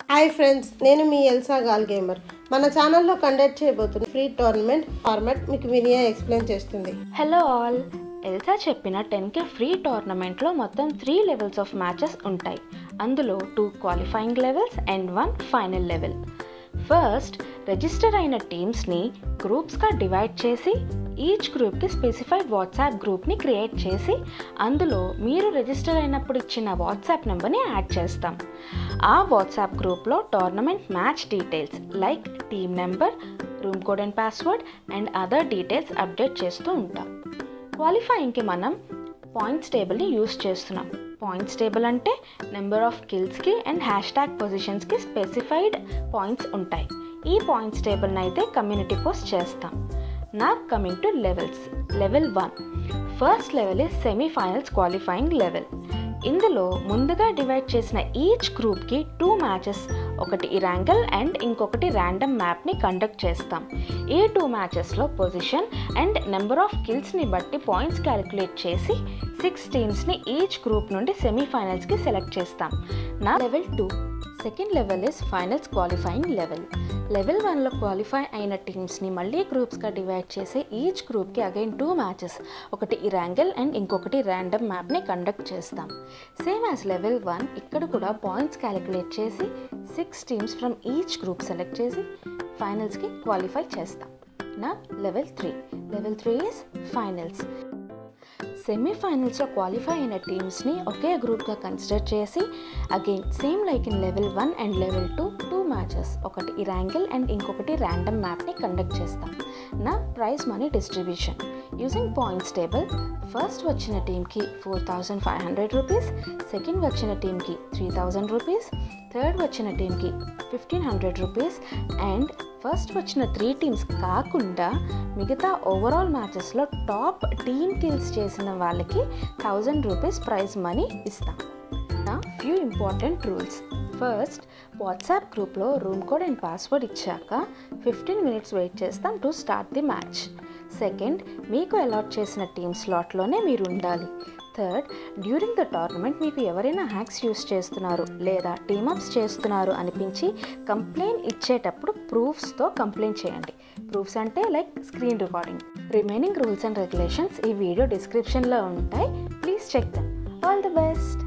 hi friends నేను మీ Elsa gall gamer మన ఛానల్లో కండక్ట్ చేయబోతున్న ఫ్రీ టోర్నమెంట్ ఫార్మాట్ మీకు వినియా ఎక్స్ప్లెయిన్ చేస్తుంది హలో ఆల్ ఎల్సా చెప్పిన టెన్కే ఫ్రీ టోర్నమెంట్లో మొత్తం త్రీ లెవెల్స్ ఆఫ్ మ్యాచెస్ ఉంటాయి అందులో two qualifying levels and one final level first register అయిన టీమ్స్ని గ్రూప్స్గా డివైడ్ చేసి ఈచ్ గ్రూప్కి స్పెసిఫైడ్ వాట్సాప్ గ్రూప్ని క్రియేట్ చేసి అందులో మీరు రిజిస్టర్ అయినప్పుడు ఇచ్చిన వాట్సాప్ నెంబర్ని యాడ్ చేస్తాం ఆ వాట్సాప్ గ్రూప్లో tournament match details like team number room code and password and other details update చేస్తూ ఉంటాం క్వాలిఫైయింగ్కి మనం పాయింట్స్ టేబుల్ని యూస్ చేస్తున్నాం పాయింట్స్ టేబుల్ అంటే నెంబర్ ఆఫ్ కిల్స్కి అండ్ హ్యాష్ ట్యాగ్ పొజిషన్స్కి స్పెసిఫైడ్ పాయింట్స్ ఉంటాయి ఈ పాయింట్స్ టేబుల్ని అయితే కమ్యూనిటీ పోస్ట్ చేస్తాం నా coming to levels level one first level is semifinals qualifying level ఇందులో ముందుగా డివైడ్ చేసిన ఈచ్ గ్రూప్కి టూ మ్యాచెస్ ఒకటి ఇరాంగల్ అండ్ ఇంకొకటి ర్యాండమ్ మ్యాప్ని కండక్ట్ చేస్తాం ఈ టూ మ్యాచెస్లో పొజిషన్ అండ్ నెంబర్ ఆఫ్ కిల్స్ని బట్టి పాయింట్స్ క్యాలిక్యులేట్ చేసి సిక్స్ టీమ్స్ని ఈచ్ గ్రూప్ నుండి సెమీఫైనల్స్కి సెలెక్ట్ చేస్తాం నా level two second level is finals qualifying level level వన్లో క్వాలిఫై అయిన టీమ్స్ని మళ్ళీ గ్రూప్స్గా డివైడ్ చేసి ఈచ్ గ్రూప్కి అగైన్ టూ మ్యాచెస్ ఒకటి ఇరాంగల్ అండ్ ఇంకొకటి ర్యాండమ్ మ్యాప్ని కండక్ట్ చేస్తాం సేమ్ యాజ్ లెవెల్ వన్ ఇక్కడ కూడా పాయింట్స్ క్యాలిక్యులేట్ చేసి six teams from each group select చేసి ఫైనల్స్కి క్వాలిఫై చేస్తాం నా level three level three is finals సెమీఫైనల్స్లో క్వాలిఫై అయిన టీమ్స్ని ఒకే గ్రూప్గా కన్సిడర్ చేసి again same like in level one and level two two matches ఒకటి ఇరాంగిల్ అండ్ ఇంకొకటి ర్యాండమ్ మ్యాప్ని కండక్ట్ చేస్తాం నా prize money distribution using points table first వచ్చిన టీంకి four thousand five hundred rupees second వచ్చిన టీంకి త్రీ థౌజండ్ రూపీస్ థర్డ్ వచ్చిన టీంకి fifteen hundred rupees and first వచ్చిన త్రీ టీమ్స్ కాకుండా మిగతా ఓవరాల్ మ్యాచెస్లో టాప్ టీమ్ కిల్స్ చేసిన వాళ్ళకి థౌజండ్ రూపీస్ ప్రైజ్ మనీ ఇస్తాం నా few important rules first WhatsApp గ్రూప్లో రూమ్ కోడ్ అండ్ పాస్వర్డ్ ఇచ్చాక ఫిఫ్టీన్ మినిట్స్ వెయిట్ చేస్తాం to start the match second మీకు అలాట్ చేసిన టీమ్ స్లాట్లోనే మీరు ఉండాలి థర్డ్ డ్యూరింగ్ ద టోర్నమెంట్ మీకు ఎవరైనా హ్యాక్స్ యూస్ చేస్తున్నారు లేదా టీమప్స్ చేస్తున్నారు అనిపించి కంప్లైంట్ ఇచ్చేటప్పుడు ప్రూఫ్స్తో కంప్లైంట్ చేయండి ప్రూఫ్స్ అంటే like screen recording remaining rules and regulations ఈ వీడియో డిస్క్రిప్షన్లో ఉంటాయి please check them all the best